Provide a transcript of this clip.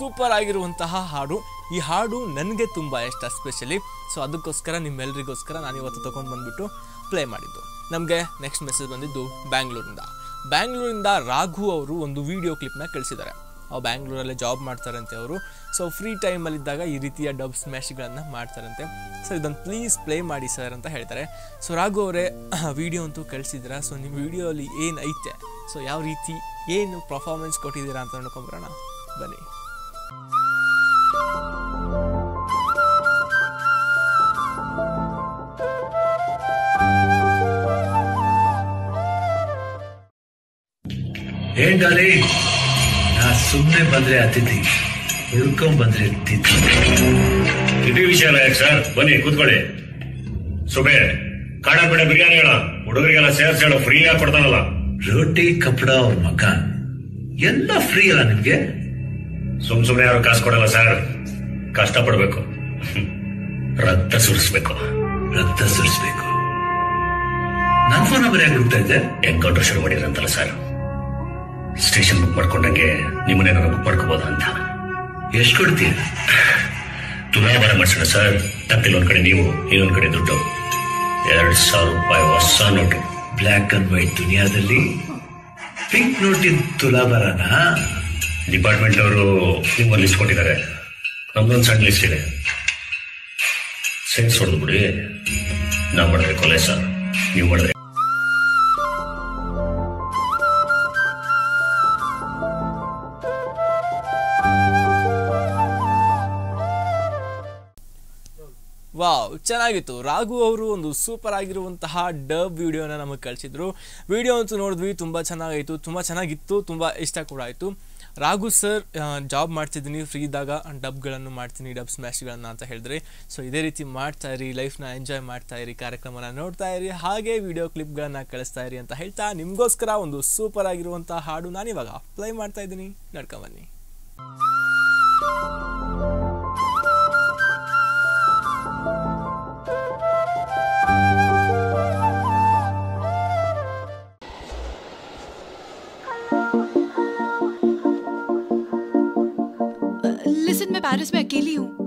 super ಆಗಿರುವಂತಹ ಹಾಡು ಈ ಹಾಡು ನನಗೆ ತುಂಬ ಇಷ್ಟ ಸ್ಪೆಷಲಿ ಸೊ ಅದಕ್ಕೋಸ್ಕರ ನಿಮ್ಮೆಲ್ಲರಿಗೋಸ್ಕರ ನಾನು ಇವತ್ತು ತೊಗೊಂಡು ಬಂದ್ಬಿಟ್ಟು ಪ್ಲೇ ಮಾಡಿದ್ದು ನಮಗೆ ನೆಕ್ಸ್ಟ್ ಮೆಸೇಜ್ ಬಂದಿದ್ದು ಬ್ಯಾಂಗ್ಳೂರಿಂದ ಬ್ಯಾಂಗ್ಳೂರಿಂದ ರಾಘು ಅವರು ಒಂದು ವಿಡಿಯೋ ಕ್ಲಿಪ್ನ ಕಳಿಸಿದ್ದಾರೆ ಅವ್ರು ಬ್ಯಾಂಗ್ಳೂರಲ್ಲೇ ಜಾಬ್ ಮಾಡ್ತಾರಂತೆ ಅವರು ಸೊ ಫ್ರೀ ಟೈಮಲ್ಲಿದ್ದಾಗ ಈ ರೀತಿಯ ಡಬ್ ಸ್ಮ್ಯಾಶ್ಗಳನ್ನು ಮಾಡ್ತಾರಂತೆ ಸೊ ಇದನ್ನು ಪ್ಲೀಸ್ ಪ್ಲೇ ಮಾಡಿ ಸರ್ ಅಂತ ಹೇಳ್ತಾರೆ ಸೊ ರಾಘು ಅವರೇ ವಿಡಿಯೋ ಅಂತೂ ಕಳಿಸಿದ್ದೀರಾ ಸೊ ನಿಮ್ಮ ವಿಡಿಯೋಲಿ ಏನು ಐತೆ ಸೊ ಯಾವ ರೀತಿ ಏನು ಪರ್ಫಾರ್ಮೆನ್ಸ್ ಕೊಟ್ಟಿದ್ದೀರಾ ಅಂತ ನೋಡ್ಕೊಂಬರೋಣ ಬನ್ನಿ ಏನ್ ಡಾಲಿ ನಾ ಸುಮ್ನೆ ಬಂದ್ರೆ ಅತಿಥಿ ಹುಡ್ಕೊಂಡ್ ಬಂದ್ರೆ ತಿಥಿ ತಿಥಿ ವಿಷಯ ಅಲ್ಲ ಯಾಕೆ ಸರ್ ಬನ್ನಿ ಕೂತ್ಕೊಳ್ಳಿ ಸುಬೆ ಕಾಡ ಬಿಡ ಬಿರಿಯಾನಿ ಹೇಳ ಹುಡುಗರಿಗೆಲ್ಲ ಸೇರ್ಸ್ ಹೇಳ ಫ್ರೀ ಆಗಿ ಕೊಡ್ತಾನಲ್ಲ ರೋಟಿ ಕಪಡ ಅವ್ರ ಮಕಾನ್ ಎಲ್ಲ ಫ್ರೀ ಅಲ್ಲ ನಿಮ್ಗೆ ಸುಮ್ ಸುಮ್ನೆ ಯಾರು ಕಾಸು ಕೊಡಲ್ಲ ಸರ್ ಕಷ್ಟ ಪಡ್ಬೇಕು ರಕ್ತ ಸುರಿಸ್ಬೇಕು ರಕ್ತ ಸುರಿಸ್ಬೇಕು ನನ್ ಫೋನ್ ನಂಬರ್ ಯಾಕೆ ಹುಡುಕ್ತಾ ಇದ್ದೆ ಎನ್ಕೌಂಟರ್ ಶುರು ಮಾಡಿದ್ರಂತಲ್ಲ ಸರ್ ಸ್ಟೇಷನ್ ಬುಕ್ ಮಾಡ್ಕೊಂಡಂಗೆ ನಿಮ್ಮನ್ನೇನಾದ್ರು ಬುಕ್ ಮಾಡ್ಕೋಬೋದಾ ಅಂತ ಎಷ್ಟ್ ಕೊಡ್ತೀಯ ತುಲಾಭಾರ ಮಾಡ್ಸೋಣ ಸರ್ ತಪ್ಪಿಲ್ಲ ಒಂದ್ ಕಡೆ ನೀವು ಇನ್ನೊಂದ್ ಕಡೆ ದುಡ್ಡು ಎರಡ್ ಸಾವಿರ ರೂಪಾಯಿ ಹೊಸ ನೋಟು ಬ್ಲ್ಯಾಕ್ ಅಂಡ್ ವೈಟ್ ದುನಿಯಾದಲ್ಲಿ ಪಿಂಕ್ ನೋಟಿನ ತುಲಾಭರನ ಡಿಪಾರ್ಟ್ಮೆಂಟ್ ಅವರು ನಿಮ್ಗೊಂದು ಲಿಸ್ಟ್ ಕೊಟ್ಟಿದ್ದಾರೆ ನಮ್ದೊಂದು ಸಣ್ಣ ಲಿಸ್ಟ್ ಇದೆ ಸೆನ್ಸ್ ಹೊಡೆದು ಬಿಡಿ ನಾವು ಮಾಡಿದ್ರೆ ಕೊಲೆ ಸರ್ ನೀವು ಮಾಡಿದ್ರೆ ವಾವ್ ಚೆನ್ನಾಗಿತ್ತು ರಾಘು ಅವರು ಒಂದು ಸೂಪರ್ ಆಗಿರುವಂತಹ ಡಬ್ ವಿಡಿಯೋನ ನಮಗೆ ಕಳಿಸಿದ್ರು ವಿಡಿಯೋ ಅಂತೂ ನೋಡಿದ್ವಿ ತುಂಬ ಚೆನ್ನಾಗಾಯಿತು ತುಂಬ ಚೆನ್ನಾಗಿತ್ತು ತುಂಬ ಇಷ್ಟ ಕೂಡ ಆಯಿತು ರಾಘು ಸರ್ ಜಾಬ್ ಮಾಡ್ತಿದ್ದೀನಿ ಫ್ರೀ ಇದ್ದಾಗ ಡಬ್ಗಳನ್ನು ಮಾಡ್ತೀನಿ ಡಬ್ ಸ್ಮ್ಯಾಶ್ಗಳನ್ನು ಅಂತ ಹೇಳಿದ್ರೆ ಸೊ ಇದೇ ರೀತಿ ಮಾಡ್ತಾ ಇರಿ ಲೈಫ್ನ ಎಂಜಾಯ್ ಮಾಡ್ತಾ ಇರಿ ಕಾರ್ಯಕ್ರಮನ ನೋಡ್ತಾ ಇರಿ ಹಾಗೆ ವಿಡಿಯೋ ಕ್ಲಿಪ್ಗಳನ್ನು ಕಳಿಸ್ತಾ ಇರಿ ಅಂತ ಹೇಳ್ತಾ ನಿಮಗೋಸ್ಕರ ಒಂದು ಸೂಪರ್ ಆಗಿರುವಂಥ ಹಾಡು ನಾನಿವಾಗ ಪ್ಲೇ ಮಾಡ್ತಾ ಇದ್ದೀನಿ ನಡ್ಕೊಂಬನ್ನಿ लिसन मैं पेरिस में अकेली हूँ